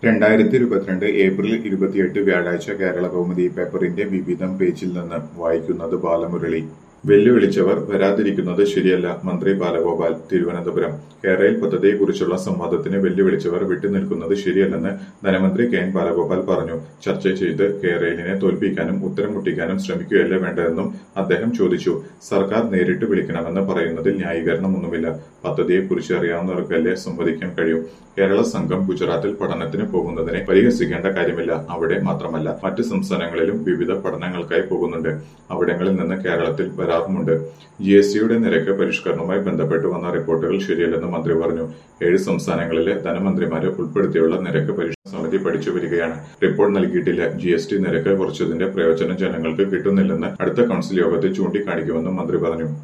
രണ്ടായിരത്തി ഇരുപത്തിരണ്ട് ഏപ്രിൽ ഇരുപത്തിയെട്ട് വ്യാഴാഴ്ച കേരള കൗമുദി പേപ്പറിന്റെ വിവിധം പേജിൽ നിന്ന് വായിക്കുന്നത് ബാലമുരളി വെല്ലുവിളിച്ചവർ വരാതിരിക്കുന്നത് ശരിയല്ല മന്ത്രി ബാലഗോപാൽ തിരുവനന്തപുരം കേരയിൽ പദ്ധതിയെക്കുറിച്ചുള്ള സംവാദത്തിന് വെല്ലുവിളിച്ചവർ വിട്ടുനിൽക്കുന്നത് ശരിയല്ലെന്ന് ധനമന്ത്രി കെ എൻ ബാലഗോപാൽ പറഞ്ഞു ചർച്ച ചെയ്ത് കേരളിനെ തോൽപ്പിക്കാനും ഉത്തരം മുട്ടിക്കാനും ശ്രമിക്കുകയല്ലേ വേണ്ടതെന്നും അദ്ദേഹം ചോദിച്ചു സർക്കാർ നേരിട്ട് വിളിക്കണമെന്ന് പറയുന്നതിൽ ന്യായീകരണമൊന്നുമില്ല പദ്ധതിയെക്കുറിച്ച് അറിയാവുന്നവർക്കല്ലേ സംവദിക്കാൻ കഴിയും കേരള സംഘം ഗുജറാത്തിൽ പഠനത്തിന് പോകുന്നതിനെ പരിഹസിക്കേണ്ട കാര്യമില്ല അവിടെ മാത്രമല്ല മറ്റ് സംസ്ഥാനങ്ങളിലും വിവിധ പഠനങ്ങൾക്കായി പോകുന്നുണ്ട് അവിടങ്ങളിൽ നിന്ന് കേരളത്തിൽ വരാറുമുണ്ട് ജി എസ് ടിയുടെ നിരക്ക് പരിഷ്കരണവുമായി ബന്ധപ്പെട്ട് വന്ന റിപ്പോർട്ടുകൾ ശരിയല്ലെന്ന് മന്ത്രി പറഞ്ഞു ഏഴ് സംസ്ഥാനങ്ങളിലെ ധനമന്ത്രിമാരെ ഉൾപ്പെടുത്തിയുള്ള നിരക്ക് പരിഷ്കരണ സമിതി പഠിച്ചു വരികയാണ് റിപ്പോർട്ട് നൽകിയിട്ടില്ല ജി എസ് ടി നിരക്ക് കുറച്ചതിന്റെ പ്രയോജനം ജനങ്ങൾക്ക് കിട്ടുന്നില്ലെന്ന് അടുത്ത കൌൺസിൽ യോഗത്തിൽ ചൂണ്ടിക്കാണിക്കുമെന്നും മന്ത്രി പറഞ്ഞു